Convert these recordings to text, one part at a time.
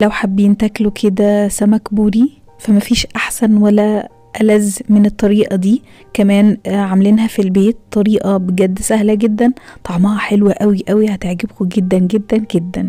لو حابين تاكلوا كده سمك بوري فمفيش احسن ولا ألذ من الطريقة دي كمان آه، عاملينها في البيت طريقة بجد سهلة جدا طعمها حلو قوي قوي هتعجبكم جدا جدا جدا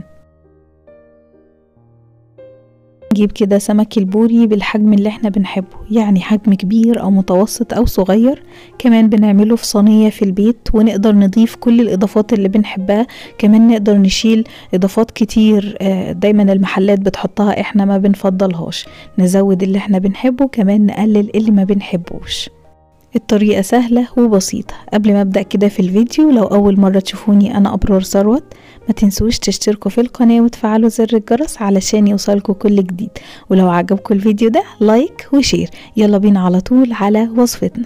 نجيب كده سمك البوري بالحجم اللي احنا بنحبه يعني حجم كبير او متوسط او صغير كمان بنعمله في صينية في البيت ونقدر نضيف كل الاضافات اللي بنحبها كمان نقدر نشيل اضافات كتير آه، دايما المحلات بتحطها احنا ما بنفضلهاش نزود اللي احنا بنحبه كمان نقلل اللي ما بنحبوش الطريقة سهلة وبسيطة قبل ما أبدأ كده في الفيديو لو أول مرة تشوفوني أنا أبرار ثروت ما تنسوش تشتركوا في القناة وتفعلوا زر الجرس علشان يوصلكوا كل جديد ولو عجبكم الفيديو ده لايك وشير يلا بينا على طول على وصفتنا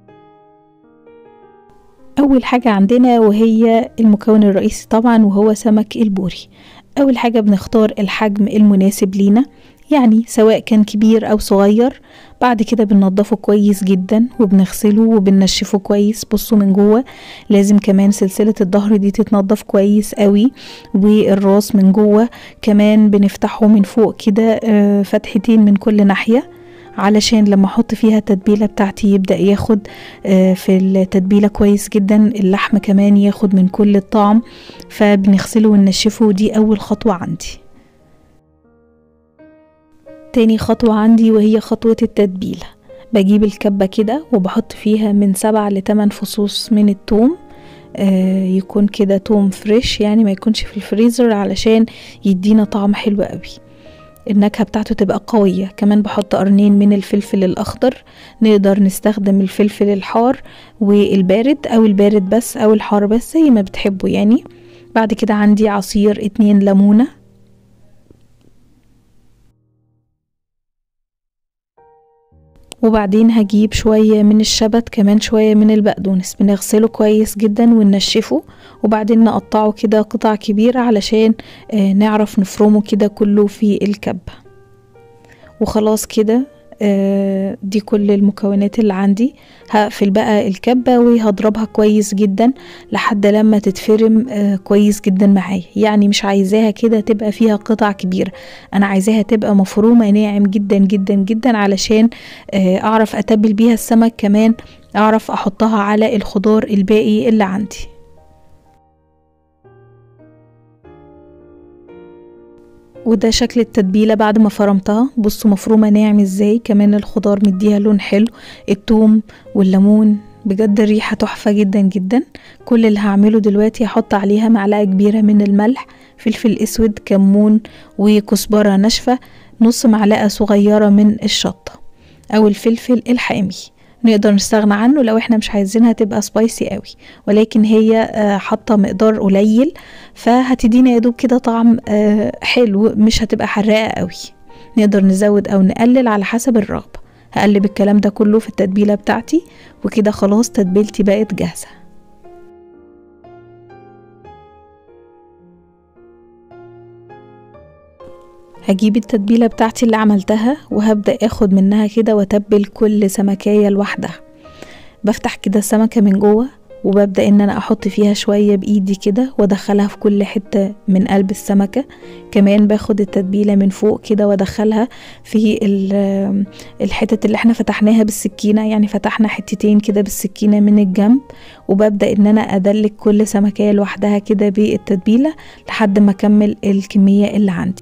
أول حاجة عندنا وهي المكون الرئيسي طبعا وهو سمك البوري أول حاجة بنختار الحجم المناسب لينا يعني سواء كان كبير أو صغير بعد كده بننضفه كويس جدا وبنغسله وبننشفه كويس بصوا من جوه لازم كمان سلسلة الظهر دي تتنضف كويس قوي والراس من جوه كمان بنفتحه من فوق كده آه، فتحتين من كل ناحية علشان لما احط فيها التتبيلة بتاعتي يبدأ ياخد آه، في التتبيلة كويس جدا اللحم كمان ياخد من كل الطعم فبنغسله وننشفه ودي اول خطوة عندي تاني خطوة عندي وهي خطوة التتبيلة بجيب الكبة كده وبحط فيها من سبع لتمن فصوص من التوم آه يكون كده توم فريش يعني ما يكونش في الفريزر علشان يدينا طعم حلو قوي النكهة بتاعته تبقى قوية كمان بحط قرنين من الفلفل الأخضر نقدر نستخدم الفلفل الحار والبارد أو البارد بس أو الحار بس زي ما بتحبوا يعني بعد كده عندي عصير اتنين ليمونة وبعدين هجيب شوية من الشبت كمان شوية من البقدونس بنغسله كويس جدا وننشفه وبعدين نقطعه كده قطع كبيرة علشان آه، نعرف نفرمه كده كله في الكبة وخلاص كده آه، دي كل المكونات اللي عندي هقفل بقى الكبة وهضربها كويس جدا لحد لما تتفرم آه، كويس جدا معايا يعني مش عايزاها كده تبقى فيها قطع كبيرة انا عايزاها تبقى مفرومة ناعم جدا جدا جدا علشان آه، اعرف اتبل بيها السمك كمان اعرف احطها على الخضار الباقي اللي عندي وده شكل التتبيلة بعد ما فرمتها بصوا مفرومة ناعم ازاي كمان الخضار مديها لون حلو التوم والليمون بجد الريحة تحفة جدا جدا كل اللي هعمله دلوقتي هحط عليها معلقة كبيرة من الملح فلفل اسود كمون وكزبرة ناشفة نص معلقة صغيرة من الشطة او الفلفل الحامي نقدر نستغنى عنه لو احنا مش عايزينها تبقى سبايسي قوي ولكن هي آه، حاطه مقدار قليل فهتدينا يا دوب كده طعم آه، حلو مش هتبقى حراقه قوي نقدر نزود او نقلل على حسب الرغبه هقلب الكلام ده كله في التتبيله بتاعتي وكده خلاص تتبيلتي بقت جاهزه هجيب التتبيلة بتاعتي اللي عملتها وهبدأ اخد منها كده واتبل كل سمكية لوحدها بفتح كده السمكة من جوه وببدأ ان انا احط فيها شوية بايدي كده وادخلها في كل حتة من قلب السمكة كمان باخد التتبيلة من فوق كده وادخلها في ال- الحتت اللي احنا فتحناها بالسكينة يعني فتحنا حتتين كده بالسكينة من الجنب وببدأ ان انا ادلك كل سمكية لوحدها كده بالتتبيلة لحد ما اكمل الكمية اللي عندي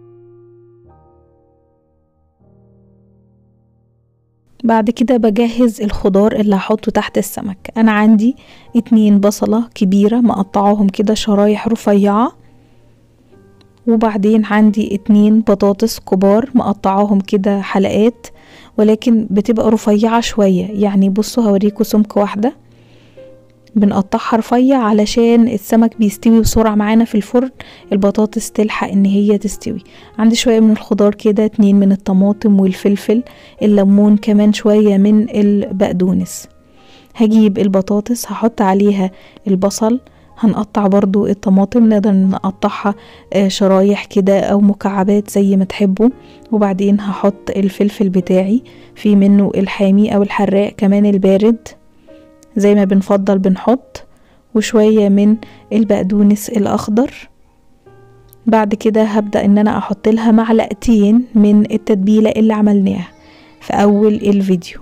بعد كده بجهز الخضار اللي هحطه تحت السمك انا عندي اتنين بصلة كبيرة مقطعاهم كده شرايح رفيعة وبعدين عندي اتنين بطاطس كبار مقطعاهم كده حلقات ولكن بتبقى رفيعة شوية يعني بصوا هوريكوا سمك واحدة بنقطعها رفيع علشان السمك بيستوي بسرعة معانا في الفرن البطاطس تلحق ان هي تستوي عندي شوية من الخضار كده اتنين من الطماطم والفلفل الليمون كمان شوية من البقدونس هجيب البطاطس هحط عليها البصل هنقطع برضو الطماطم نقدر نقطعها آه، شرايح كده او مكعبات زي ما تحبوا وبعدين هحط الفلفل بتاعي في منه الحامي او الحراق كمان البارد زي ما بنفضل بنحط وشوية من البقدونس الأخضر بعد كده هبدأ ان انا احط لها معلقتين من التتبيلة اللي عملناها في اول الفيديو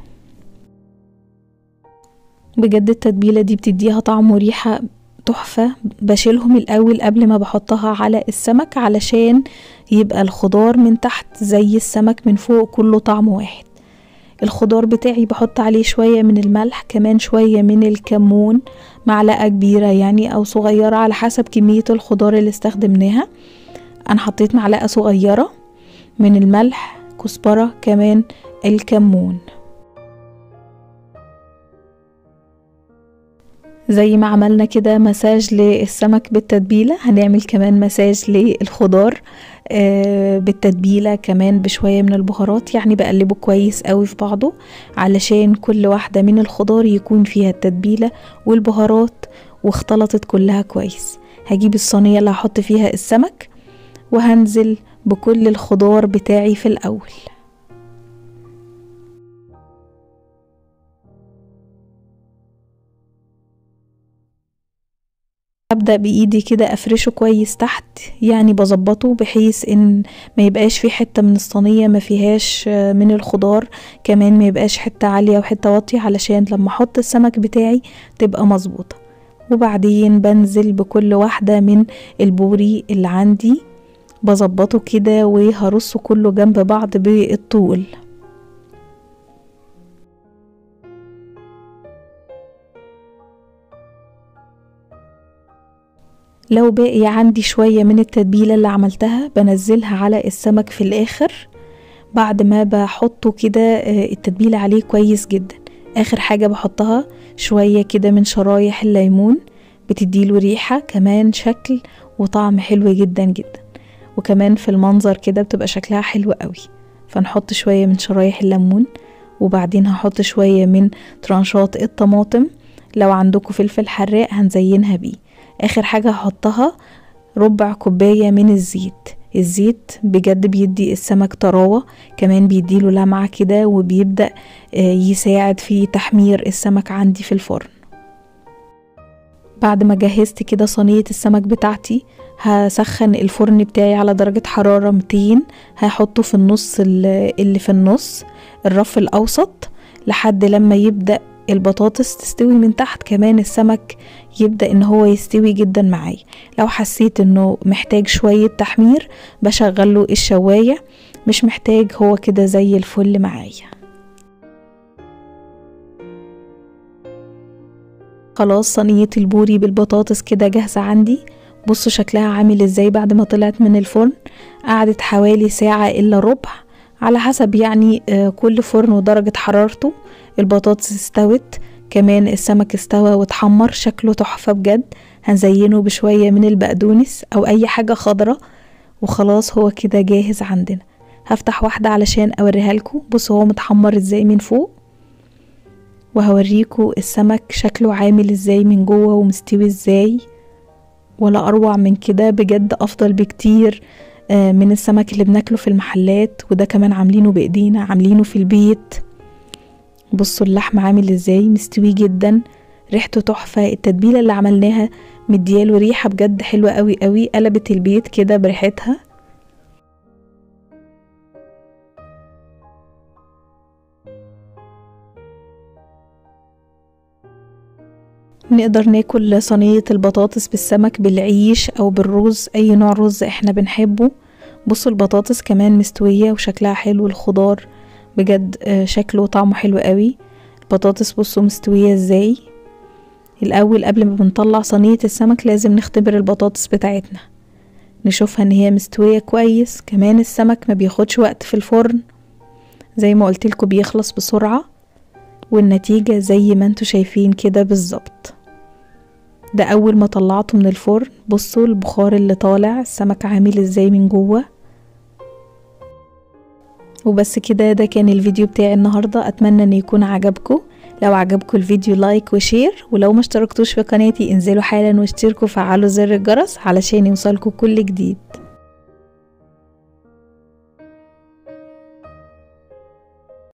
بجد التتبيلة دي بتديها طعم وريحة تحفة بشيلهم الأول قبل ما بحطها على السمك علشان يبقى الخضار من تحت زي السمك من فوق كله طعم واحد الخضار بتاعي بحط عليه شوية من الملح كمان شوية من الكمون معلقة كبيرة يعني أو صغيرة على حسب كمية الخضار اللي استخدمناها أنا حطيت معلقة صغيرة من الملح كزبرة كمان الكمون زي ما عملنا كده مساج للسمك بالتتبيلة هنعمل كمان مساج للخضار آه بالتتبيلة كمان بشوية من البهارات يعني بقلبه كويس قوي في بعضه علشان كل واحدة من الخضار يكون فيها التتبيلة والبهارات واختلطت كلها كويس هجيب الصينية اللي هحط فيها السمك وهنزل بكل الخضار بتاعي في الأول ابدا بايدي كده افرشه كويس تحت يعني بظبطه بحيث ان ما يبقاش في حته من الصينيه ما فيهاش من الخضار كمان ما يبقاش حته عاليه وحته واطيه علشان لما احط السمك بتاعي تبقى مظبوطه وبعدين بنزل بكل واحده من البوري اللي عندي بظبطه كده وهرصه كله جنب بعض بالطول لو باقي عندي شوية من التتبيلة اللي عملتها بنزلها على السمك في الآخر بعد ما بحطه كده التتبيلة عليه كويس جدا آخر حاجة بحطها شوية كده من شرايح الليمون بتديله ريحة كمان شكل وطعم حلو جدا جدا وكمان في المنظر كده بتبقى شكلها حلو قوي فنحط شوية من شرايح الليمون وبعدين هحط شوية من ترانشات الطماطم لو عندكم فلفل حراق هنزينها بيه اخر حاجة هحطها ربع كوباية من الزيت الزيت بجد بيدي السمك طراوة كمان بيديله لمعة كده وبيبدأ يساعد في تحمير السمك عندي في الفرن بعد ما جهزت كده صينية السمك بتاعتي هسخن الفرن بتاعي على درجة حرارة 200 هحطه في النص اللي في النص الرف الأوسط لحد لما يبدأ البطاطس تستوي من تحت كمان السمك يبدأ ان هو يستوي جدا معايا لو حسيت انه محتاج شوية تحمير بشغله الشواية مش محتاج هو كده زي الفل معايا خلاص صينية البوري بالبطاطس كده جاهزة عندي بصوا شكلها عامل ازاي بعد ما طلعت من الفرن قعدت حوالي ساعة الا ربع على حسب يعني كل فرن ودرجة حرارته البطاطس استوت كمان السمك استوى واتحمر شكله تحفة بجد هنزينه بشوية من البقدونس أو أي حاجة خضرة وخلاص هو كده جاهز عندنا هفتح واحدة علشان أوريها لكم بصوا هو متحمر ازاي من فوق وهوريكوا السمك شكله عامل ازاي من جوه ومستوي ازاي ولا أروع من كده بجد أفضل بكتير من السمك اللي بناكله في المحلات وده كمان عاملينه بإيدينا عاملينه في البيت بصوا اللحم عامل ازاي مستوي جدا ريحته تحفة التتبيلة اللي عملناها مدياله ريحة بجد حلوة قوي قوي قلبت البيت كده بريحتها نقدر ناكل صينية البطاطس بالسمك بالعيش أو بالرز أي نوع رز احنا بنحبه بصوا البطاطس كمان مستوية وشكلها حلو الخضار بجد شكله وطعمه حلو قوي البطاطس بصوا مستوية ازاي الأول قبل ما بنطلع صينية السمك لازم نختبر البطاطس بتاعتنا نشوفها ان هي مستوية كويس كمان السمك ما بياخدش وقت في الفرن زي ما قلتلكوا بيخلص بسرعة والنتيجة زي ما انتوا شايفين كده بالظبط ده أول ما طلعته من الفرن بصوا البخار اللي طالع السمك عامل ازاي من جوه وبس كده ده كان الفيديو بتاعي النهاردة أتمنى أن يكون عجبكم لو عجبكم الفيديو لايك وشير ولو ما اشتركتوش في قناتي انزلوا حالا واشتركوا وفعلوا زر الجرس علشان يوصلكوا كل جديد